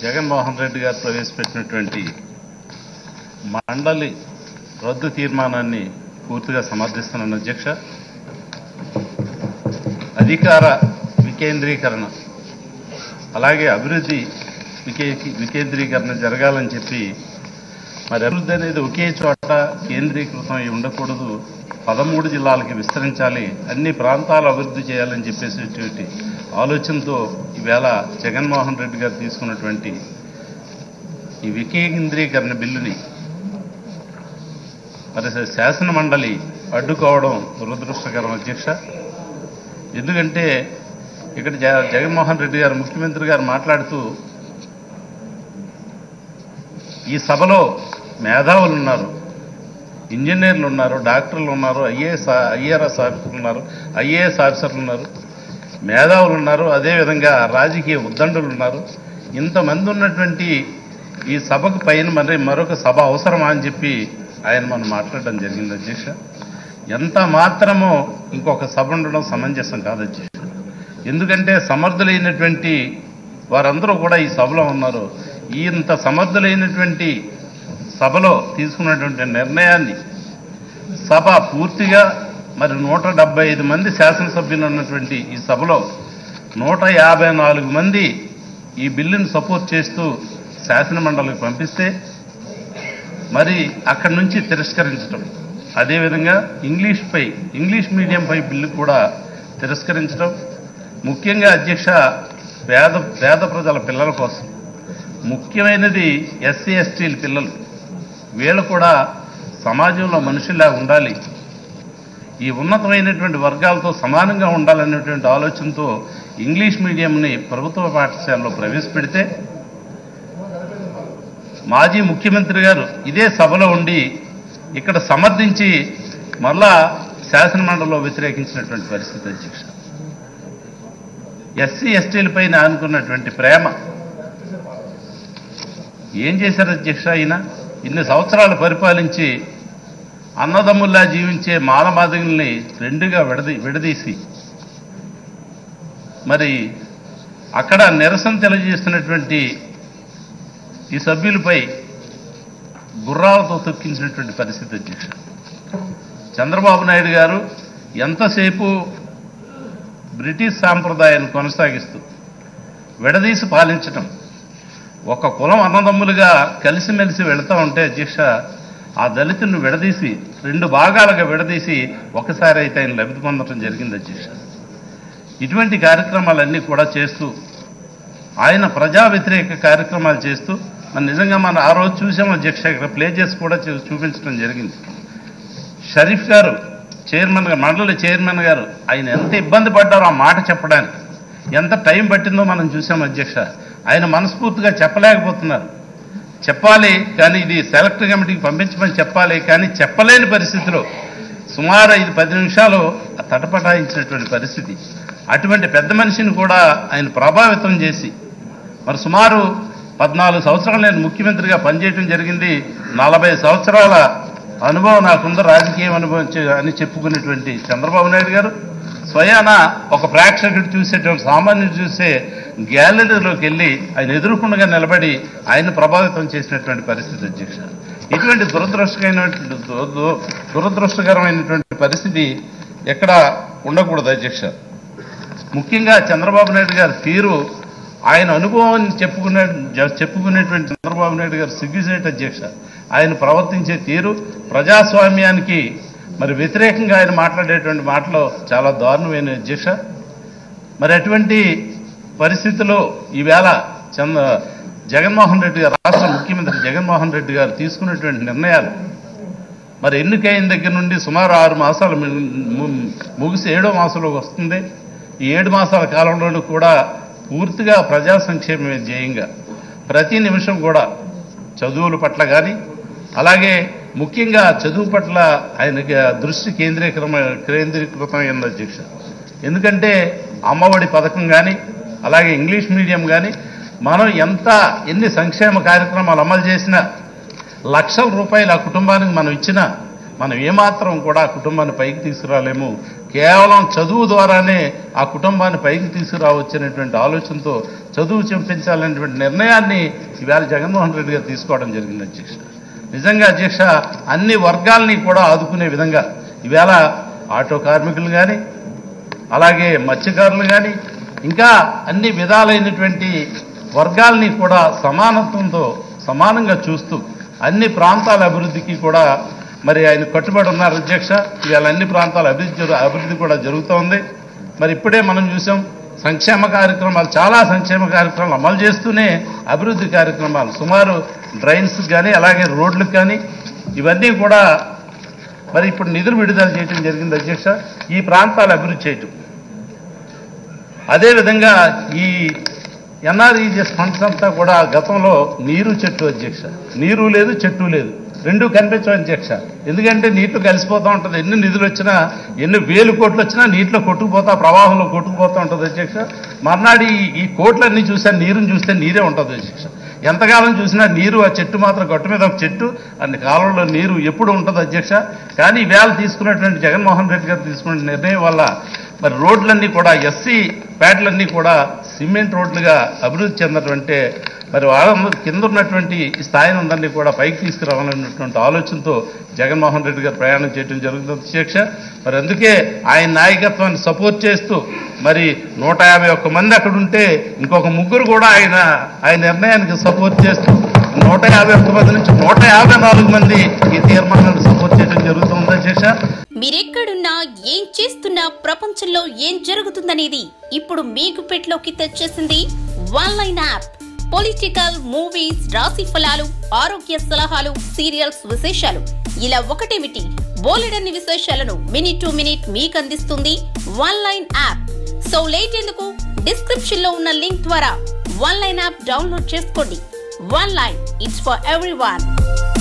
జగన్మోహన్ రెడ్డి గారు ప్రవేశపెట్టినటువంటి మండలి రద్దు తీర్మానాన్ని పూర్తిగా సమర్థిస్తున్నాను అధ్యక్ష అధికార వికేంద్రీకరణ అలాగే అభివృద్ధి వికే వికేంద్రీకరణ జరగాలని చెప్పి మరి అభివృద్ధి అనేది ఒకే చోట కేంద్రీకృతం అయి ఉండకూడదు పదమూడు జిల్లాలకి విస్తరించాలి అన్ని ప్రాంతాలు అభివృద్ధి చేయాలని చెప్పేసి ఆలోచనతో ఈవేళ జగన్మోహన్ రెడ్డి గారు తీసుకున్నటువంటి ఈ వికేంద్రీకరణ బిల్లుని మరి శాసన మండలి అడ్డుకోవడం దురదృష్టకరం అధ్యక్ష ఎందుకంటే ఇక్కడ జ- జగన్మోహన్ రెడ్డి గారు ముఖ్యమంత్రి గారు మాట్లాడుతూ ఈ సభలో మేధావులు ఉన్నారు ఇంజనీర్లు ఉన్నారు డాక్టర్లు ఉన్నారు ఐఏఎస్ ఐఆర్ఎస్ ఆఫీసర్లు ఉన్నారు ఐఏఎస్ ఆఫీసర్లు ఉన్నారు మేధావులు ఉన్నారు అదేవిధంగా రాజకీయ ఉద్దండులు ఉన్నారు ఇంతమంది ఉన్నటువంటి ఈ సభకు పైన మరి మరొక సభ అవసరమా అని చెప్పి ఆయన మనం మాట్లాడడం జరిగింది అధ్యక్ష ఎంత మాత్రమో ఇంకొక సభ ఉండడం సమంజసం కాదు అధ్యక్ష ఎందుకంటే సమర్థులైనటువంటి వారందరూ కూడా ఈ సభలో ఉన్నారు ఈ ఇంత సమర్థులైనటువంటి సభలో తీసుకున్నటువంటి నిర్ణయాన్ని సభ పూర్తిగా మరి నూట డెబ్బై ఐదు మంది శాసనసభ్యులు ఉన్నటువంటి ఈ సభలో నూట యాభై నాలుగు మంది ఈ బిల్లును సపోర్ట్ చేస్తూ శాసన మండలికి పంపిస్తే మరి అక్కడి నుంచి తిరస్కరించడం అదేవిధంగా ఇంగ్లీష్పై ఇంగ్లీష్ మీడియంపై బిల్లు కూడా తిరస్కరించడం ముఖ్యంగా అధ్యక్ష పేద పేద ప్రజల పిల్లల కోసం ముఖ్యమైనది ఎస్సీ ఎస్టీల పిల్లలు వీళ్ళు కూడా సమాజంలో మనుషుల్లా ఉండాలి ఈ ఉన్నతమైనటువంటి వర్గాలతో సమానంగా ఉండాలనేటువంటి ఆలోచనతో ఇంగ్లీష్ మీడియంని ప్రభుత్వ పాఠశాలలో ప్రవేశపెడితే మాజీ ముఖ్యమంత్రి గారు ఇదే సభలో ఉండి ఇక్కడ సమర్థించి మళ్ళా శాసనమండలిలో వ్యతిరేకించినటువంటి పరిస్థితి అధ్యక్ష ఎస్సీ ఎస్టీలపైన అనుకున్నటువంటి ప్రేమ ఏం చేశారు అధ్యక్ష ఆయన ఇన్ని సంవత్సరాలు పరిపాలించి అన్నదమ్ముల్లా జీవించే మానవాదిగుల్ని రెండుగా విడదీ విడదీసి మరి అక్కడ నిరసన తెలియజేస్తున్నటువంటి ఈ సభ్యులపై గుర్రాలతో తొక్కించినటువంటి పరిస్థితి అధ్యక్ష చంద్రబాబు నాయుడు గారు ఎంతసేపు బ్రిటిష్ సాంప్రదాయాన్ని కొనసాగిస్తూ విడదీసి పాలించటం ఒక కులం అన్నదమ్ములుగా కలిసిమెలిసి వెళుతూ ఉంటే అధ్యక్ష ఆ దళితులను విడదీసి రెండు భాగాలుగా విడదీసి ఒకసారి అయితే ఆయన లబ్ధి పొందడం జరిగింది అధ్యక్ష ఇటువంటి కార్యక్రమాలన్నీ కూడా చేస్తూ ఆయన ప్రజా వ్యతిరేక కార్యక్రమాలు చేస్తూ మరి నిజంగా మనం ఆ రోజు చూసాం అధ్యక్ష ఇక్కడ ప్లే చేసి కూడా చూ- చూపించడం జరిగింది షరీఫ్ గారు చైర్మన్ గారు మండలి చైర్మన్ గారు ఆయన ఎంత ఇబ్బంది పడ్డారో ఆ మాట చెప్పడానికి ఎంత టైం పట్టిందో మనం చూసాం అధ్యక్ష ఆయన మనస్ఫూర్తిగా చెప్పలేకపోతున్నారు చెప్పాలి కానీ ఇది సెలెక్ట్ కమిటీకి పంపించమని చెప్పాలి కానీ చెప్పలేని పరిస్థితిలో సుమారు ఐదు పది నిమిషాలు తటపటాయించినటువంటి పరిస్థితి అటువంటి పెద్ద మనిషిని కూడా ఆయన ప్రభావితం చేసి మరి సుమారు పద్నాలుగు సంవత్సరాలు నేను ముఖ్యమంత్రిగా పనిచేయడం జరిగింది నలభై సంవత్సరాల అనుభవం నాకుంది రాజకీయం అనుభవం చే- అని చెప్పుకునేటువంటి చంద్రబాబు నాయుడు గారు స్వయాన ఒక ప్రేక్షకుడు చూసేటువంటి సామాన్యుడు చూసే గ్యాలరీలోకి వెళ్ళి ఆయన ఎదురుకుండా నిలబడి ఆయన ప్రభావితం చేసినటువంటి పరిస్థితి అధ్యక్ష ఇటువంటి దురదృష్టకరమైనటువంటి దు- దు- దురదృష్టకరమైనటువంటి పరిస్థితి ఎక్కడ ఉండకూడదు అధ్యక్ష ముఖ్యంగా చంద్రబాబు నాయుడు గారి తీరు ఆయన అనుభవం చెప్పుకునే జ- చెప్పుకునేటువంటి చంద్రబాబు నాయుడు గారు సిగ్గుసేట అధ్యక్ష ఆయన ప్రవర్తించే తీరు ప్రజాస్వామ్యానికి మరి వ్యతిరేకంగా ఆయన మాట్లాడేటువంటి మాటలు చాలా దారుణమైన అధ్యక్ష మరి అటువంటి పరిస్థితిలో ఈవేళ చంద్ర జగన్మోహన్ రెడ్డి గారు రాష్ట్ర ముఖ్యమంత్రి జగన్మోహన్ రెడ్డి గారు తీసుకున్నటువంటి నిర్ణయాలు మరి ఎన్నికైన దగ్గర నుండి సుమారు ఆరు మాసాలు ము- ము- ముగిసి ఏడో మాసంలోకి వస్తుంది ఈ ఏడు మాసాల కాలంలోనూ కూడా పూర్తిగా ప్రజా సంక్షేమమే ధ్యేయంగా ప్రతి నిమిషం కూడా చదువుల పట్ల కానీ అలాగే ముఖ్యంగా చదువు పట్ల ఆయనకి దృష్టి కేంద్రీకరమ కేంద్రీకృతమైంది అధ్యక్ష ఎందుకంటే అమ్మఒడి పథకం కానీ అలాగే ఇంగ్లీష్ మీడియం కానీ మనం ఎంత ఎన్ని సంక్షేమ కార్యక్రమాలు అమలు చేసినా లక్షల రూపాయలు ఆ కుటుంబానికి మనం ఇచ్చినా మనం ఏమాత్రం కూడా ఆ కుటుంబాన్ని పైకి తీసుకురాలేము కేవలం చదువు ద్వారానే ఆ కుటుంబాన్ని పైకి తీసుకురావచ్చనేటువంటి ఆలోచనతో చదువు చెంపించాలనేటువంటి నిర్ణయాన్ని ఈవేళ జగన్మోహన్ రెడ్డి గారు తీసుకోవడం జరిగింది అధ్యక్ష నిజంగా అధ్యక్ష అన్ని వర్గాల్ని కూడా ఆదుకునే విధంగా ఈవేళ ఆటో కార్మికులు కానీ అలాగే మత్స్యకారులు కానీ ఇంకా అన్ని విధాలైనటువంటి వర్గాల్ని కూడా సమానత్వంతో సమానంగా చూస్తూ అన్ని ప్రాంతాల అభివృద్ధికి కూడా మరి ఆయన కట్టుబడి ఉన్నారు అధ్యక్ష ఇవాళ అన్ని ప్రాంతాల అభివృద్ధి జరు- అభివృద్ధి కూడా జరుగుతోంది మరి ఇప్పుడే మనం చూసాం సంక్షేమ కార్యక్రమాలు చాలా సంక్షేమ కార్యక్రమాలు అమలు చేస్తూనే అభివృద్ధి కార్యక్రమాలు సుమారు డ్రైన్స్ కానీ అలాగే రోడ్లకు కానీ ఇవన్నీ కూడా మరి ఇప్పుడు నిధులు విడుదల చేయడం జరిగింది అధ్యక్ష ఈ ప్రాంతాలు అభివృద్ధి చేయటం అదేవిధంగా ఈ ఎన్ఆర్ఈజిఎస్ ఫండ్స్ అంతా కూడా గతంలో నీరు చెట్టు అధ్యక్ష నీరు లేదు చెట్టు లేదు రెండు కనిపించవు అధ్యక్ష ఎందుకంటే నీటిలో కలిసిపోతూ ఉంటుంది ఎన్ని నిధులు వచ్చినా ఎన్ని వేలు కోట్లు వచ్చినా నీటిలో కొట్టుకుపోతా ప్రవాహంలో కొట్టుకుపోతూ ఉంటుంది అధ్యక్ష మర్నాడు ఈ ఈ కోట్లన్నీ చూస్తే నీరుని చూస్తే నీరే ఉంటుంది అధ్యక్ష ఎంతకాలం చూసినా నీరు ఆ చెట్టు మాత్రం గట్టు మీద ఒక చెట్టు అన్ని కాలంలో నీరు ఎప్పుడు ఉంటుంది అధ్యక్ష కానీ ఈవేళ తీసుకున్నటువంటి జగన్మోహన్ రెడ్డి గారు తీసుకున్న నిర్ణయం వల్ల మరి రోడ్లన్నీ కూడా ఎస్సీ ప్యాడ్లన్నీ కూడా సిమెంట్ రోడ్లుగా అభివృద్ధి చెందటంటే మరి వాళ్ళందరూ కింద ఉన్నటువంటి ఈ స్థాయిని అందరినీ కూడా పైకి తీసుకురావాలన్నటువంటి ఆలోచనతో జగన్మోహన్ రెడ్డి గారు ప్రయాణం చేయడం జరుగుతుంది అధ్యక్ష మరి అందుకే ఆయన నాయకత్వాన్ని సపోర్ట్ చేస్తూ మరి నూట యాభై ఒక్క మంది అక్కడ ఉంటే ఇంకొక ముగ్గురు కూడా ఆయన ఆయన నిర్ణయానికి సపోర్ట్ చేస్తూ నూట యాభై ఒక్క మంది నుంచి నూట యాభై నాలుగు మంది ఈ తీర్మానాన్ని సపోర్ట్ చేయడం జరుగుతుంది అధ్యక్ష మీరెక్కడున్నా ఏం చేస్తున్నా ప్రపంచంలో ఏం జరుగుతుందనేది ఇప్పుడు మీ గుప్పెట్లోకి తెచ్చేసింది one line app political movies రాశి ఫలాలు ఆరోగ్య సలహాలు సీరియల్స్ విశేషాలు ఇలా ఒకటేమిటి బోలెడన్ని విశేషాలను మినిట్ టు మినిట్ మీకు అందిస్తుంది one line app so late ఎందుకు డిస్క్రిప్షన్ లో ఉన్న లింక్ ద్వారా వన్ లైన్ యాప్ డౌన్లోడ్ చేసుకోండి one line it's for every